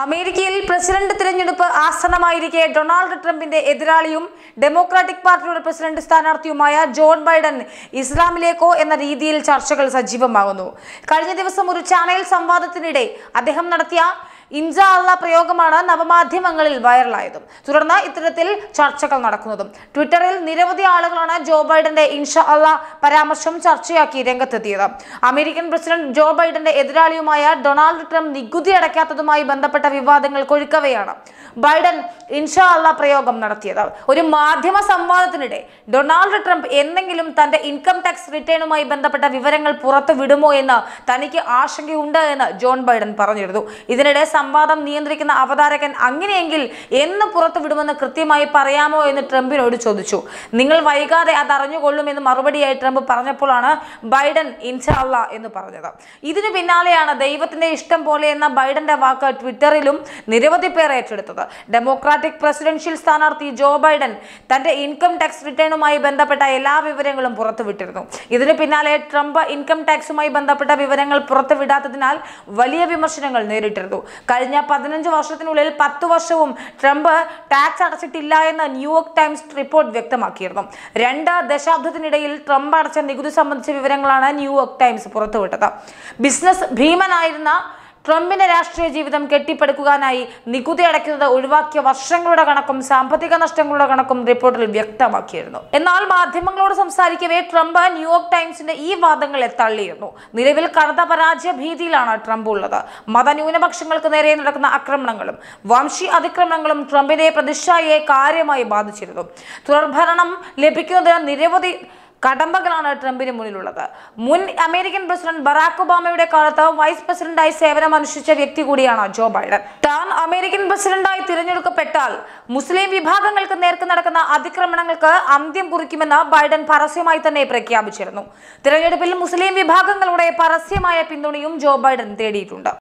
അമേരിക്കയിൽ പ്രസിഡന്റ് തിരഞ്ഞെടുപ്പ് ആസന്നമായിരിക്കെ ഡൊണാൾഡ് ട്രംപിന്റെ എതിരാളിയും ഡെമോക്രാറ്റിക് പാർട്ടിയുടെ പ്രസിഡന്റ് സ്ഥാനാർത്ഥിയുമായ ജോൺ ബൈഡൻ ഇസ്ലാമിലേക്കോ എന്ന രീതിയിൽ ചർച്ചകൾ സജീവമാകുന്നു കഴിഞ്ഞ ദിവസം ഒരു ചാനൽ സംവാദത്തിനിടെ അദ്ദേഹം നടത്തിയ ഇൻജാ അള്ള പ്രയോഗമാണ് നവമാധ്യമങ്ങളിൽ വൈറലായതും തുടർന്ന് ഇത്തരത്തിൽ ചർച്ചകൾ നടക്കുന്നതും ട്വിറ്ററിൽ നിരവധി ആളുകളാണ് ജോ ബൈഡന്റെ ഇൻഷാ അള്ള പരാമർശം ചർച്ചയാക്കി രംഗത്തെത്തിയത് അമേരിക്കൻ പ്രസിഡന്റ് ജോ ബൈഡന്റെ എതിരാളിയുമായ ഡൊണാൾഡ് ട്രംപ് നികുതി അടയ്ക്കാത്തതുമായി ബന്ധപ്പെട്ട വിവാദങ്ങൾ കൊഴുക്കവെയാണ് ബൈഡൻ ഇൻഷാ അള്ള പ്രയോഗം നടത്തിയത് ഒരു മാധ്യമ സംവാദത്തിനിടെ ഡൊണാൾഡ് ട്രംപ് എന്തെങ്കിലും തന്റെ ഇൻകം ടാക്സ് റിട്ടേണുമായി ബന്ധപ്പെട്ട വിവരങ്ങൾ പുറത്തു വിടുമോ എന്ന് തനിക്ക് ആശങ്കയുണ്ട് എന്ന് ജോൺ ബൈഡൻ പറഞ്ഞിരുന്നു ഇതിനിടെ സംവാദം നിയന്ത്രിക്കുന്ന അവതാരകൻ അങ്ങനെയെങ്കിൽ എന്ന് പുറത്തു വിടുമെന്ന് കൃത്യമായി പറയാമോ എന്ന് ട്രംപിനോട് ചോദിച്ചു നിങ്ങൾ വൈകാതെ അത് അറിഞ്ഞുകൊള്ളുമെന്ന് മറുപടിയായി ട്രംപ് പറഞ്ഞപ്പോഴാണ് ബൈഡൻ ഇൻഷാ അള്ള എന്ന് പറഞ്ഞത് ഇതിനു പിന്നാലെയാണ് ദൈവത്തിന്റെ ഇഷ്ടം പോലെ എന്ന ബൈഡന്റെ വാക്ക് ട്വിറ്ററിലും നിരവധി പേർ ഏറ്റെടുത്തത് ഡെമോക്രാറ്റിക് പ്രസിഡൻഷ്യൽ സ്ഥാനാർത്ഥി ജോ ബൈഡൻ തന്റെ ഇൻകം ടാക്സ് റിട്ടേണുമായി ബന്ധപ്പെട്ട എല്ലാ വിവരങ്ങളും പുറത്തുവിട്ടിരുന്നു ഇതിനു പിന്നാലെ ട്രംപ് ഇൻകം ടാക്സുമായി ബന്ധപ്പെട്ട വിവരങ്ങൾ പുറത്തുവിടാത്തതിനാൽ വലിയ വിമർശനങ്ങൾ നേരിട്ടിരുന്നു കഴിഞ്ഞ പതിനഞ്ച് വർഷത്തിനുള്ളിൽ പത്ത് വർഷവും ട്രംപ് ടാക്സ് അടച്ചിട്ടില്ല എന്ന് ന്യൂയോർക്ക് ടൈംസ് റിപ്പോർട്ട് വ്യക്തമാക്കിയിരുന്നു രണ്ട് ദശാബ്ദത്തിനിടയിൽ ട്രംപ് അടച്ച നികുതി സംബന്ധിച്ച വിവരങ്ങളാണ് ന്യൂയോർക്ക് ടൈംസ് പുറത്തുവിട്ടത് ബിസിനസ് ഭീമനായിരുന്ന ട്രംപിന്റെ രാഷ്ട്രീയ ജീവിതം കെട്ടിപ്പടുക്കുവാനായി നികുതി അടയ്ക്കുന്നത് ഒഴിവാക്കിയ വർഷങ്ങളുടെ കണക്കും സാമ്പത്തിക നഷ്ടങ്ങളുടെ കണക്കും റിപ്പോർട്ടിൽ വ്യക്തമാക്കിയിരുന്നു എന്നാൽ മാധ്യമങ്ങളോട് സംസാരിക്കവേ ട്രംപ് ന്യൂയോർക്ക് ടൈംസിന്റെ ഈ വാദങ്ങളെ തള്ളിയിരുന്നു നിലവിൽ കടുത്ത പരാജയ ഭീതിയിലാണ് ട്രംപ് ഉള്ളത് മതന്യൂനപക്ഷങ്ങൾക്ക് നേരെ നടക്കുന്ന ആക്രമണങ്ങളും വംശീയ അതിക്രമണങ്ങളും ട്രംപിനെ പ്രതിഷ്ഠയെ കാര്യമായി ബാധിച്ചിരുന്നു തുടർഭരണം ലഭിക്കുന്നതിന് നിരവധി കടമ്പകളാണ് ട്രംപിന് മുന്നിലുള്ളത് മുൻ അമേരിക്കൻ പ്രസിഡന്റ് ബറാക് ഒബാമയുടെ കാലത്ത് വൈസ് പ്രസിഡന്റായി സേവനമനുഷ്ഠിച്ച വ്യക്തി കൂടിയാണ് ജോ ബൈഡൻ താൻ അമേരിക്കൻ പ്രസിഡന്റായി തിരഞ്ഞെടുക്കപ്പെട്ടാൽ മുസ്ലിം വിഭാഗങ്ങൾക്ക് നേർക്ക് നടക്കുന്ന അതിക്രമണങ്ങൾക്ക് അന്ത്യം കുറിക്കുമെന്ന് ബൈഡൻ പരസ്യമായി തന്നെ പ്രഖ്യാപിച്ചിരുന്നു തിരഞ്ഞെടുപ്പിൽ മുസ്ലിം വിഭാഗങ്ങളുടെ പരസ്യമായ പിന്തുണയും ജോ ബൈഡൻ തേടിയിട്ടുണ്ട്